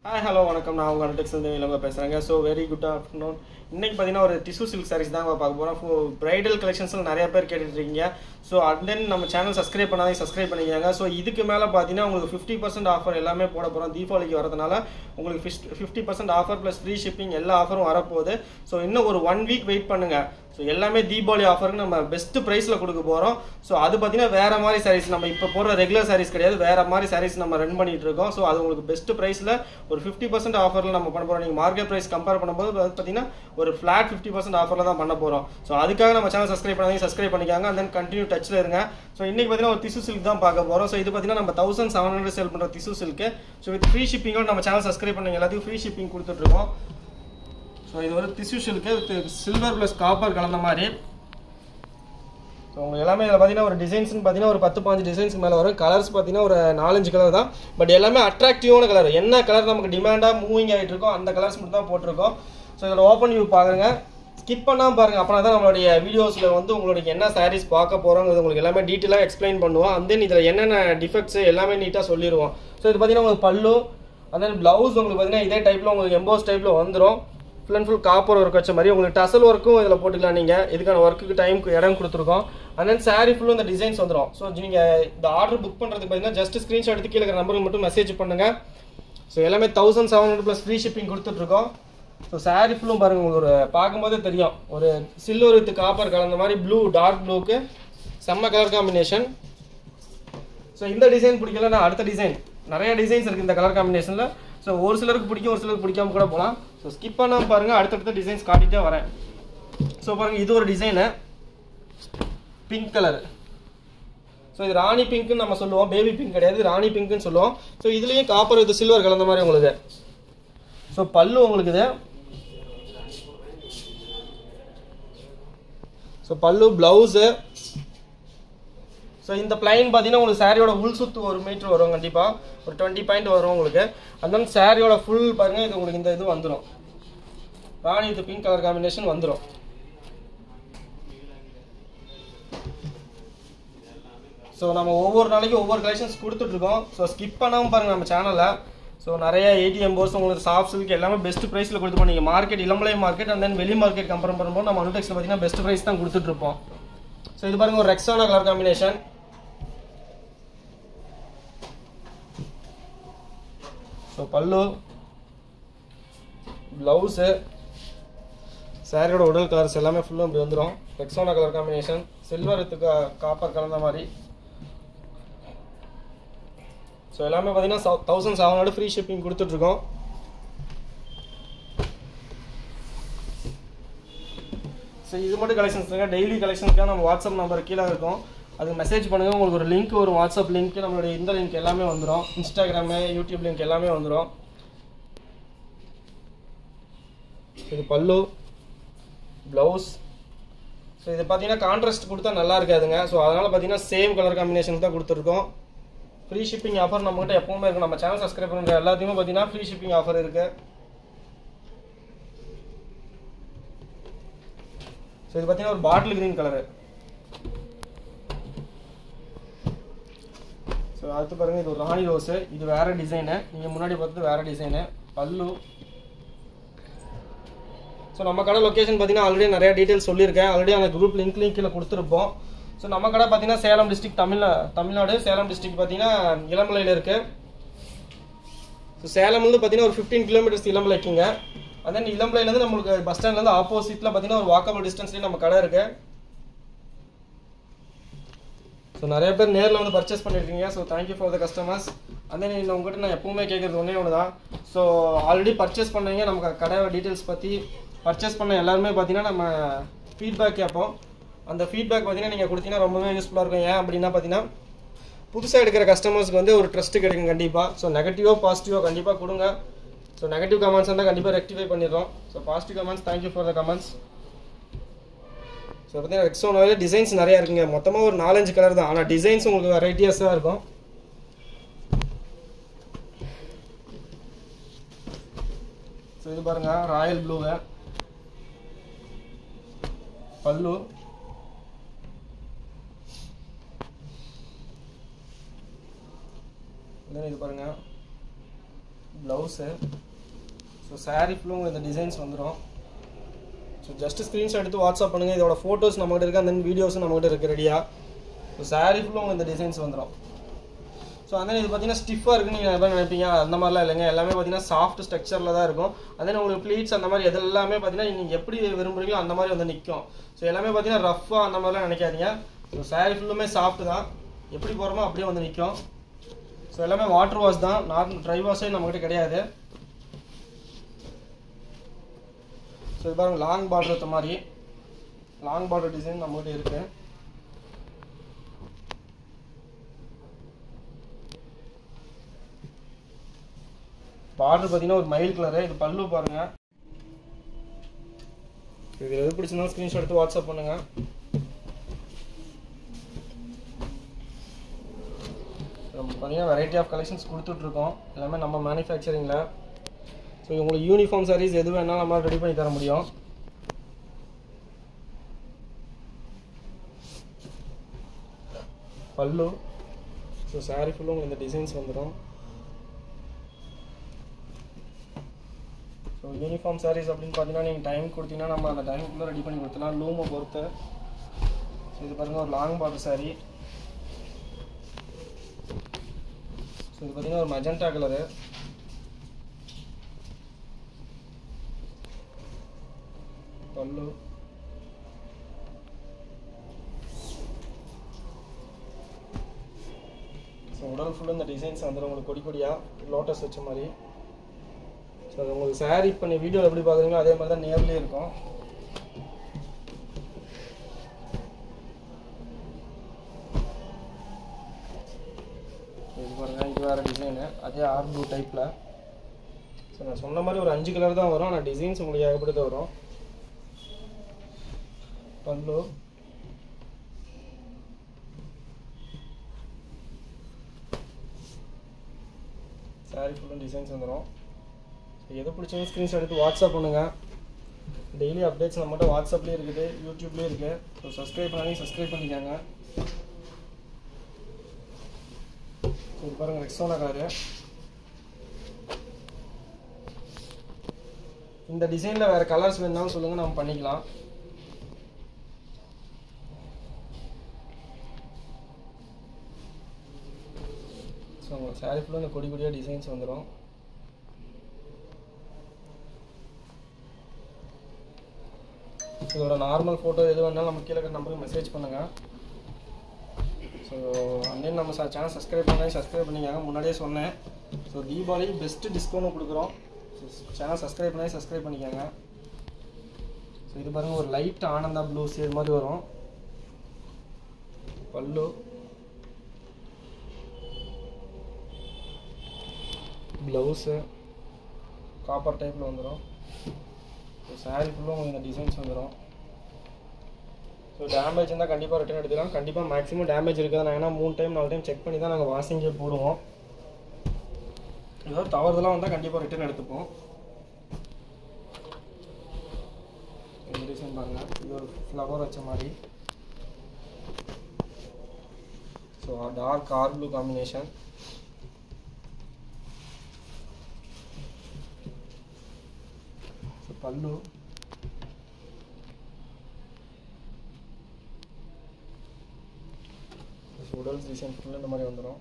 hi hello வணக்கம் நான் உங்கள் டெக்ஸ் வந்து இளங்க பேசுகிறேங்க ஸோ வெரி குட் ஆஃப்டர்நூன் இன்னைக்கு பார்த்தீங்கன்னா ஒரு டிஷ்யூ சில்க் சாரீஸ் தான் பார்க்க போகிறோம் பிரைடல் கலெக்ஷன்ஸில் நிறைய பேர் கேட்டுட்டு இருக்கீங்க ஸோ அண்ட் தென் நம்ம சேனல் சப்ஸ்கிரைப் பண்ணாதே சப்ஸ்கிரைப் பண்ணிக்கோங்க ஸோ இதுக்கு மேலே பார்த்தீங்கன்னா உங்களுக்கு ஃபிஃப்டி பர்சன்ட் ஆஃபர் எல்லாமே போட போகிறோம் தீபாவளிக்கு வரதுனால உங்களுக்கு fifty percent offer plus free shipping எல்லா ஆஃபரும் வரப்போகுது ஸோ இன்னும் ஒரு ஒன் வீக் வெயிட் பண்ணுங்கள் ஸோ எல்லாமே தீபாவளி ஆஃபருக்கு நம்ம பெஸ்ட் ப்ரைஸில் கொடுக்க போகிறோம் ஸோ அது பார்த்தீங்கன்னா வேற மாதிரி சாரீஸ் நம்ம இப்போ போடுற ரெகுலர் சாரீஸ் கிடையாது வேற மாதிரி சாரீஸ் நம்ம ரன் பண்ணிட்டு இருக்கோம் ஸோ அது உங்களுக்கு பெஸ்ட் ப்ரைஸில் ஒரு ஃபிஃப்டி பர்சன்ட் ஆஃபரில் நம்ம பண்ண போகிறோம் நீங்கள் மார்க்கெட் ப்ரைஸ் கம்பேர் பண்ணும்போது அது பார்த்தீங்கன்னா ஒரு ஃப்ளாட் ஃபிஃப்டி பர்சன்ட் ஆஃபரில் தான் பண்ண போகிறோம் ஸோ அதுக்காக நம்ம சேனல் சப்ஸ்கிரைப் பண்ணாதீங்க சப்ஸ்கிரைப் பண்ணிக்காங்க and then கண்டினியூ டச்சில் இருங்க ஸோ இன்னைக்கு பார்த்தீங்கன்னா ஒரு திசு சில்க் தான் பார்க்க போகிறோம் ஸோ இது பார்த்தீங்கன்னா நம்ம தௌசண்ட் செவன் ஹண்ட்ரட் சேல் பண்ணுற tissue silk so with free ஷிப்பிங்கோட நம்ம சேனல் சப்ஸ்கிரைப் பண்ணீங்க எல்லாத்தையும் ஃப்ரீ ஷிப்பிங் கொடுத்துட்ருக்கோம் ஸோ இது ஒரு tissue silk with silver plus copper கலந்த மாதிரி ஸோ உங்களுக்கு எல்லாமே இதில் பார்த்தீங்கன்னா ஒரு டிசைன்ஸ்னு பார்த்தீங்கன்னா ஒரு பத்து பாஞ்சு டிசைன்ஸ்க்கு மேலே வரும் கலர்ஸ் பார்த்தீங்கன்னா ஒரு நாலஞ்சு கலர் தான் பட் எல்லாமே அட்ராக்டிவான கலர் என்ன கலர் நமக்கு டிமாண்டாக மூவிங் ஆகிட்டு இருக்கோ அந்த கலர்ஸ் மட்டும் தான் போட்டிருக்கோம் ஸோ இதில் ஓப்பன் வியூ பாருங்க ஸ்கிப் பண்ணாமல் பாருங்க அப்போ தான் நம்மளுடைய வீடியோஸில் வந்து உங்களுக்கு என்ன சாரீஸ் பார்க்க போகிறோங்கிறது உங்களுக்கு எல்லாமே டீட்டெயிலாக எக்ஸ்பிளைன் பண்ணுவோம் and then இதில் என்னென்ன டிஃபெக்ட்ஸ் எல்லாமே நீட்டாக சொல்லிடுவோம் ஸோ இது பார்த்தீங்கன்னா உங்களுக்கு பல்லு and then ப்ளவுஸ் உங்களுக்கு பார்த்தீங்கன்னா இதே டைப்பில் உங்களுக்கு எம்போஸ் டைப்பில் வந்துடும் full and full copper work வச்ச மாதிரி உங்களுக்கு டசல் ஒர்க்கும் இதில் போட்டுக்கலாம் நீங்கள் இதுக்கான ஒர்க்குக்கு டைமுக்கு இடம் கொடுத்துருக்கோம் அண்ட் தென் சாரீ ஃபுல்லும் இந்த டிசைன்ஸ் வந்துடும் ஸோ நீங்கள் இந்த ஆர்டர் புக் பண்ணுறதுக்கு பார்த்தீங்கன்னா ஜஸ்ட் ஸ்க்ரீன்ஷாட் எடுத்து கீழே இருக்கிற நம்பருக்கு மட்டும் மெசேஜ் பண்ணுங்கள் ஸோ எல்லாமே thousand seven hundred plus free shipping கொடுத்துட்ருக்கோம் ஸோ சாரீ ஃபுல்லும் பாருங்கள் உங்களுக்கு ஒரு பார்க்கும்போதே தெரியும் ஒரு சில்வர் வித் காப்பர் கலந்த மாதிரி ப்ளூ டார்க் ப்ளூக்கு செம்ம கலர் காம்பினேஷன் ஸோ இந்த டிசைன் பிடிக்கலன்னா அடுத்த டிசைன் நிறைய டிசைன்ஸ் இருக்குது இந்த கலர் காம்பினேஷனில் ஸோ ஒரு சிலருக்கு பிடிக்கும் ஒரு சிலருக்கு பிடிக்காம கூட போகலாம் ஸோ ஸ்கிப் பண்ணாமல் பாருங்கள் அடுத்தடுத்த டிசைன்ஸ் காட்டிகிட்டே வரேன் ஸோ பாருங்கள் இது ஒரு டிசைனு பிங்க் கலர் ஸோ இது ராணி பிங்க்னு நம்ம சொல்லுவோம் பேபி பிங்க் கிடையாது ராணி பிங்க்னு சொல்லுவோம் ஸோ இதுலேயும் காப்பர் வித் சில்வர் கலந்த மாதிரி உங்களுக்கு ஸோ பல்லு உங்களுக்கு இது ஸோ பல்லு ப்ளவுஸு ஸோ இந்த பிளைன் பார்த்தீங்கன்னா உங்களுக்கு சாரியோட உள் சுத்து ஒரு மீட்டர் வரும் கண்டிப்பாக ஒரு டுவெண்ட்டி பாயிண்ட் வரும் உங்களுக்கு அந்த சாரியோட ஃபுல் பாருங்க இது உங்களுக்கு இந்த இது வந்துடும் ராணி இது பிங்க் கலர் காம்பினேஷன் வந்துடும் ஸோ நம்ம ஒவ்வொரு நாளைக்கும் ஒவ்வொரு கலெக்ஷன்ஸ் கொடுத்துட்ருக்கோம் ஸோ ஸ்கிப் பண்ணாமல் பாருங்கள் நம்ம சேனலில் ஸோ நிறைய ஏடிஎம் போர்ஸ் உங்களுக்கு சாஃப்ட் சில்க் எல்லாமே பெஸ்ட் ப்ரைஸில் கொடுத்துருப்போம் நீங்கள் market Ilamalai market and then வெளி மார்க்கெட் கம்பேர் பண்ணும்போது நம்ம அனுடெக்ஸில் பார்த்தீங்கன்னா பெஸ்ட் ப்ரைஸ் தான் கொடுத்துட்ருப்போம் ஸோ இது பாருங்க ஒரு ரெக்ஸானா கலர் காம்பினேஷன் ஸோ பல்லு ப்ளவுஸு சாரியோட உடல் கலர்ஸ் எல்லாமே ஃபுல்லும் இப்படி வந்துடும் Rexona colour combination silver with copper கலந்த மாதிரி ஸோ எல்லாமே பார்த்தீங்கன்னா thousand seven hundred free shipping கொடுத்துட்ருக்கோம் ஸோ இது மட்டும் கலெக்ஷன்ஸ் இருக்க டெய்லி கலெக்ஷனுக்காக நம்ம வாட்ஸ்அப் நம்பர் கீழே இருக்கும் அதுக்கு மெசேஜ் பண்ணுங்கள் உங்களுக்கு ஒரு லிங்க் ஒரு வாட்ஸ்அப் லிங்க் நம்மளுடைய இந்த லிங்க் எல்லாமே வந்துடும் இன்ஸ்டாகிராமு யூடியூப் லிங்க் எல்லாமே வந்துடும் இது பல்லு ப்ளவுஸ் ஸோ இது பார்த்தீங்கன்னா கான்ட்ராஸ்ட் கொடுத்தா நல்லா இருக்காதுங்க ஸோ அதனால் பார்த்தீங்கன்னா சேம் கலர் காம்பினேஷன் தான் கொடுத்துருக்கோம் ஃப்ரீ ஷிப்பிங் ஆஃபர் நம்மகிட்ட எப்பவுமே இருக்கும் நம்ம சேனல் சப்ஸ்கிரைப் பண்ணுற எல்லாத்தையுமே பார்த்தீங்கன்னா ஃப்ரீ ஷிப்பிங் ஆஃபர் இருக்குது ஸோ இது பார்த்தீங்கன்னா ஒரு பாட்டில் கிரீன் கலரு ஸோ அடுத்து பாருங்க இது ஒரு ராணி ரோஸு இது வேற டிசைனு நீங்கள் முன்னாடி பார்த்தது வேற டிசைனு பல்லு ஸோ நம்ம கடை லொக்கேஷன் பார்த்தீங்கன்னா ஆல்ரெடி நிறைய டீட்டெயில்ஸ் சொல்லியிருக்கேன் ஆல்ரெடி அந்த குரூப் லிங்க் லிங்க் கீழே கொடுத்துருப்போம் ஸோ நம்ம கடை பார்த்தீங்கன்னா சேலம் டிஸ்ட்ரிக்ட் தமிழ்நா தமிழ்நாடு சேலம் டிஸ்ட்ரிக்ட் பார்த்தீங்கன்னா இளமலையில் இருக்குது ஸோ சேலம்லேருந்து பார்த்தீங்கன்னா ஒரு ஃபிஃப்டீன் கிலோமீட்டர்ஸ் இளமலைக்குங்க and then இளம்பலையிலேருந்து நம்மளுக்கு பஸ் ஸ்டாண்ட்லேருந்து ஆப்போசிட்டில் பார்த்தீங்கன்னா ஒரு வாக்கபிள் டிஸ்டன்ஸ்லேயே நம்ம கடை இருக்கு ஸோ நிறைய பேர் நேரில் வந்து பர்ச்சேஸ் பண்ணியிருக்கீங்க so thank you for the customers அந்த நான் உங்ககிட்ட நான் எப்பவுமே கேட்குறது ஒன்றே ஒன்று தான் ஸோ ஆல்ரெடி பர்ச்சேஸ் பண்ணீங்க நமக்கு கடையோட டீட்டெயில்ஸ் பற்றி பர்ச்சேஸ் பண்ண எல்லாருமே பார்த்தீங்கன்னா நம்ம ஃபீட்பேக் கேட்போம் அந்த ஃபீட்பேக் பார்த்தீங்கன்னா நீங்கள் கொடுத்தீங்கன்னா ரொம்பவே யூஸ்ஃபுல்லாக இருக்கும் ஏன் அப்படின்னா பார்த்தீங்கன்னா புதுசாக எடுக்கிற கஸ்டமர்ஸ்க்கு வந்து ஒரு ட்ரஸ்ட் கிடைக்கும் கண்டிப்பாக ஸோ நெகட்டிவோ பாசிட்டிவோ கண்டிப்பாக கொடுங்க ஸோ நெகட்டிவ் கமெண்ட்ஸ் இருந்தால் கண்டிப்பாக ரெக்டிஃபை பண்ணிடுறோம் so positive comments thank you for the comments so பார்த்தீங்கன்னா ரெக்ஸோனாவே டிசைன்ஸ் நிறையா இருக்குங்க மொத்தமாக ஒரு நாலஞ்சு கலர் தான் ஆனால் டிசைன்ஸ் உங்களுக்கு வெரைட்டியஸாக இருக்கும் ஸோ இது பாருங்க ராயல் ப்ளூவை பல்லு தென் இது பாருங்க ப்ளவுஸு ஸோ saree ஃபுல்லும் உங்களுக்கு இந்த டிசைன்ஸ் வந்துடும் ஸோ ஜஸ்ட் ஸ்க்ரீன்ஷாட் எடுத்து வாட்ஸ்அப் பண்ணுங்கள் இதோட ஃபோட்டோஸ் நம்மகிட்ட இருக்கு அந்த வீடியோஸும் நம்மகிட்ட இருக்கு ரெடியாக ஸோ saree ஃபுல்லும் உங்களுக்கு இந்த டிசைன்ஸ் வந்துடும் ஸோ அதே இது பார்த்தீங்கன்னா ஸ்டிஃபாக இருக்குன்னு நீங்கள் நிறைய நினைப்பீங்க அந்த மாதிரிலாம் இல்லைங்க எல்லாமே பார்த்தீங்கன்னா சாஃப்ட் ஸ்ட்ரக்சரில் தான் இருக்கும் அதே உங்களுக்கு ப்ளீட்ஸ் அந்த மாதிரி எது எல்லாமே பார்த்தீங்கன்னா நீங்கள் எப்படி விரும்புறீங்களோ அந்த மாதிரி வந்து நிற்கும் ஸோ எல்லாமே பார்த்தீங்கன்னா ரஃப்பாக அந்த மாதிரிலாம் நினைக்காதீங்க ஸோ saree ஃபுல்லுமே சாஃப்ட் தான் எப்படி போகிறோமோ அப்படியே வந்து நிற்கும் ஸோ எல்லாமே வாட்டர் வாஷ் தான் நார்மல் ட்ரை வாஷே நம்மகிட்ட கிடையாது ஸோ இது பாருங்க லாங் பார்டர் இருக்க மாதிரி லாங் பார்டர் டிசைன் நம்மகிட்ட இருக்கு பார்டர் பார்த்தீங்கன்னா ஒரு மயில் கலரு இது பல்லு பாருங்க இது எது பிடிச்சிருந்தாலும் ஸ்க்ரீன்ஷாட் எடுத்து வாட்ஸ்அப் பண்ணுங்க நம்ம பார்த்தீங்கன்னா வெரைட்டி ஆஃப் கலெக்ஷன்ஸ் கொடுத்துட்ருக்கோம் எல்லாமே நம்ம மேனுஃபேக்சரிங்கில் ஸோ உங்களுக்கு யூனிஃபார்ம் சாரீஸ் எது வேணாலும் நம்ம ரெடி பண்ணி தர முடியும் பல்லு ஸோ saree ஃபுல்லும் உங்களுக்கு இந்த டிசைன்ஸ் வந்துடும் ஸோ யூனிஃபார்ம் sarees அப்படின்னு பார்த்தீங்கன்னா நீங்கள் டைம் கொடுத்தீங்கன்னா நம்ம அந்த டைமுக்குள்ளே ரெடி பண்ணி கொடுத்துலாம் லூமை பொறுத்து ஸோ இது பாருங்கள் ஒரு லாங் பார்டர் saree ஸோ இது பார்த்தீங்கன்னா ஒரு மஜெண்டா கலரு பல்லு ஸோ உடல் ஃபுல்லாக இந்த டிசைன்ஸ் வந்துடும் உங்களுக்கு கொடி கொடியாக லோட்டஸ் வச்ச மாதிரி ஸோ அது உங்களுக்கு saree இப்போ நீ வீடியோ எப்படி பார்க்குறீங்களோ அதே மாதிரி தான் நேர்லேயே இருக்கும் இது பாருங்க இது வேறு டிசைனு அதே ஆர் ப்ளூ டைப்பில் ஸோ நான் சொன்ன மாதிரி ஒரு அஞ்சு கலர் தான் வரும் ஆனால் டிசைன்ஸ் உங்களுக்கு ஏகப்பட்டது வரும் பல்லு சாரி ஃபுல்லும் டிசைன்ஸ் வந்துடும் ஸோ எது பிடிச்சாலும் ஸ்க்ரீன்ஷாட் எடுத்து வாட்ஸ்அப் பண்ணுங்கள் டெய்லி அப்டேட்ஸ் நம்மகிட்ட வாட்ஸ்அப்லேயே இருக்குது யூடியூப்லேயே இருக்குது ஸோ சப்ஸ்கிரைப் பண்ணாங்க சப்ஸ்கிரைப் பண்ணிக்கோங்க ஸோ இது பாருங்கள் ரெக்ஸோனா கலரு இந்த டிசைனில் வேறு கலர்ஸ் வேணுனாலும் சொல்லுங்கள் நம்ம பண்ணிக்கலாம் ஸோ உங்களுக்கு சாரி ஃபுல்லாக இந்த கொடி கொடியாக டிசைன்ஸ் வந்துடும் இதோட நார்மல் ஃபோட்டோ எது வேணாலும் நம்ம கீழே இருக்கிற நம்பருக்கு மெசேஜ் பண்ணுங்கள் ஸோ அன்னையும் நம்ம சேனல் சப்ஸ்கிரைப் பண்ணி சப்ஸ்கிரைப் பண்ணிக்காங்க முன்னாடியே சொன்னேன் ஸோ தீபாவளி பெஸ்ட்டு டிஸ்கவுண்ட் கொடுக்குறோம் ஸோ சேனல் சப்ஸ்கிரைப் பண்ணி சப்ஸ்கிரைப் பண்ணிக்கோங்க ஸோ இது பாருங்கள் ஒரு லைட் ஆனந்தா ப்ளூ ஷேட் மாதிரி வரும் பல்லு ப்ளவுஸு காப்பர் டைப்பில் வந்துடும் ஸோ சாரீ ஃபுல்லும் உங்களுக்கு இந்த டிசைன்ஸ் வந்துடும் ஸோ டேமேஜ் இருந்தால் கண்டிப்பாக ரிட்டர்ன் எடுத்துக்கலாம் கண்டிப்பாக மேக்ஸிமம் டேமேஜ் இருக்குது நான் ஏன்னா மூணு டைம் நாலு டைம் செக் பண்ணி தான் நாங்கள் வாஷிங்கே போடுவோம் ஏதாவது தவறுதெல்லாம் வந்தால் கண்டிப்பாக ரிட்டர்ன் எடுத்துப்போம் இந்த டிசைன் பாருங்கள் இது ஒரு ஃப்ளவர் வச்ச மாதிரி so dark or blue combination பல்லு உடல் டிசைன் ஃபுல்லாக இந்த மாதிரி வந்துடும்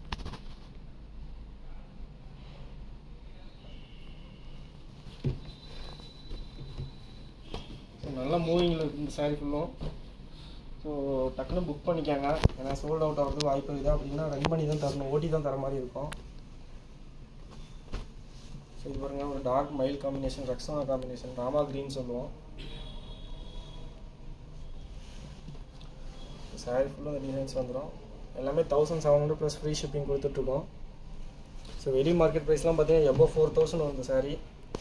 நல்லா மூவிங்கில் இருக்குது இந்த சாரீ ஃபுல்லும் ஸோ டக்குன்னு புக் பண்ணிக்காங்க ஏன்னா சோல்ட் அவுட் ஆகிறதுக்கு வாய்ப்பு இருக்குது அப்படின்னா ரன் பண்ணி தான் தரணும் ஓட்டி தான் தர மாதிரி இருக்கும் ஸோ இது பாருங்க ஒரு டார்க் மைல் காம்பினேஷன் ரக்ஸானா காம்பினேஷன் ராமா க்ரீன் சொல்லுவோம் சாரி ஃபுல்லாக இந்த டிசைன்ஸ் வந்துடும் எல்லாமே thousand seven hundred plus free shipping கொடுத்துட்ருக்கோம் ஸோ வெளி மார்க்கெட் ப்ரைஸ்லாம் பார்த்தீங்கன்னா எபோ ஃபோர் தௌசண்ட் வரும் சாரி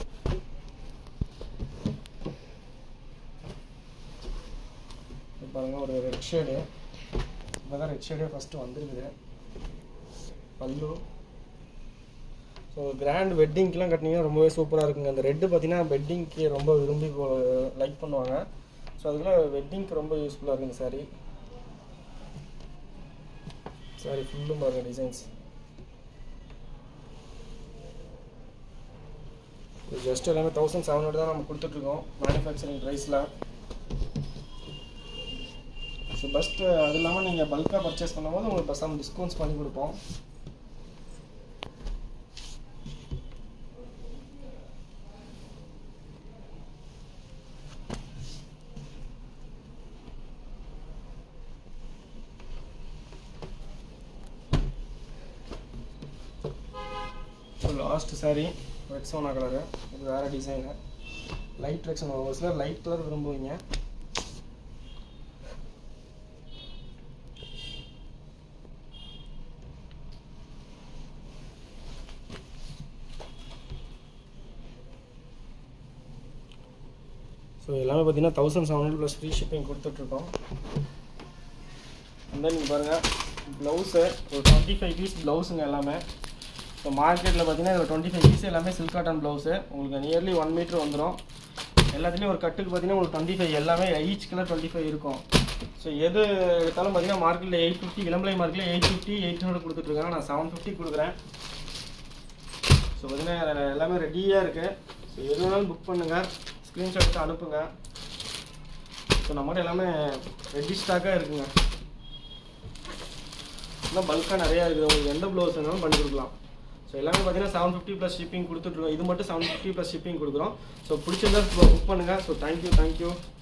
பாருங்க ஒரு ரெட் ஷேடு இப்போ தான் ரெட் ஷேடே ஃபஸ்ட்டு வந்துருக்குது பல்லு ஸோ கிராண்ட் வெட்டிங்க்கெலாம் கட்டினீங்கன்னா ரொம்பவே சூப்பராக இருக்குங்க அந்த ரெட்டு பார்த்தீங்கன்னா வெட்டிங்க்கு ரொம்ப விரும்பி லைக் பண்ணுவாங்க ஸோ அதுக்குலாம் வெட்டிங்க்கு ரொம்ப யூஸ்ஃபுல்லாக இருக்குது இந்த சாரீ சாரி ஃபுல்லும் பாருங்கள் டிசைன்ஸ் ஜஸ்ட் எல்லாமே தௌசண்ட் செவன் ஹண்ட்ரட் தான் நம்ம கொடுத்துட்ருக்கோம் மேனுஃபேக்சரிங் ப்ரைஸில் ஸோ பஸ்ட்டு அது இல்லாமல் நீங்கள் பல்காக பர்ச்சேஸ் பண்ணும்போது உங்களுக்கு பஸ்ஸாக டிஸ்கவுண்ட்ஸ் பண்ணி கொடுப்போம் ஸோ லாஸ்ட் சாரி ரெக்ஸோனா கலரு இது வேறு டிசைனு லைட் ரெக்ஸோனா ஒரு சிலர் லைட் கலர் விரும்புவீங்க ஸோ எல்லாமே பார்த்தீங்கன்னா thousand seven hundred plus free shipping கொடுத்துட்ருக்கோம் அந்த நீங்கள் பாருங்கள் ப்ளவுஸு ஒரு டுவெண்ட்டி ஃபைவ் பீஸ் ப்ளவுஸுங்க எல்லாமே ஸோ மார்க்கெட்டில் பார்த்தீங்கன்னா இதில் டுவெண்ட்டி ஃபைவ் பீஸ் எல்லாமே சில்க் காட்டன் ப்ளவுஸு உங்களுக்கு நியர்லி ஒன் மீட்டர் வந்துடும் எல்லாத்துலேயும் ஒரு கட்டுக்கு பார்த்தீங்கன்னா உங்களுக்கு டுவெண்ட்டி ஃபைவ் எல்லாமே ஈச் கலர் டுவெண்ட்டி ஃபைவ் இருக்கும் ஸோ எது எடுத்தாலும் பார்த்தீங்கன்னா மார்க்கெட்டில் எயிட் ஃபிஃப்டி இளம்பலை மார்க்கெட்டில் எயிட் ஃபிஃப்டி எயிட் ஹண்ட்ரட் கொடுத்துட்ருக்காங்க நான் செவன் ஃபிஃப்டி கொடுக்குறேன் ஸோ பார்த்தீங்கன்னா எல்லாமே ரெடியாக இருக்குது ஸோ எது வேணாலும் புக் பண்ணுங்கள் ஸ்க்ரீன்ஷாட் எடுத்து அனுப்புங்க ஸோ நம்மகிட்ட எல்லாமே ரெடி ஸ்டாக்காக இருக்குங்க இன்னும் பல்காக நிறையா இருக்குது உங்களுக்கு எந்த ப்ளவுஸ் வேணாலும் பண்ணி கொடுக்கலாம் ஸோ எல்லாமே பார்த்தீங்கன்னா செவன் ஃபிஃப்டி ப்ளஸ் ஷிப்பிங் கொடுத்துட்ருக்கோம் இது மட்டும் செவன் ஃபிஃப்டி ப்ளஸ் ஷிப்பிங் கொடுக்குறோம் ஸோ பிடிச்சிருந்தா புக் பண்ணுங்கள் ஸோ தேங்க்யூ தேங்க்யூ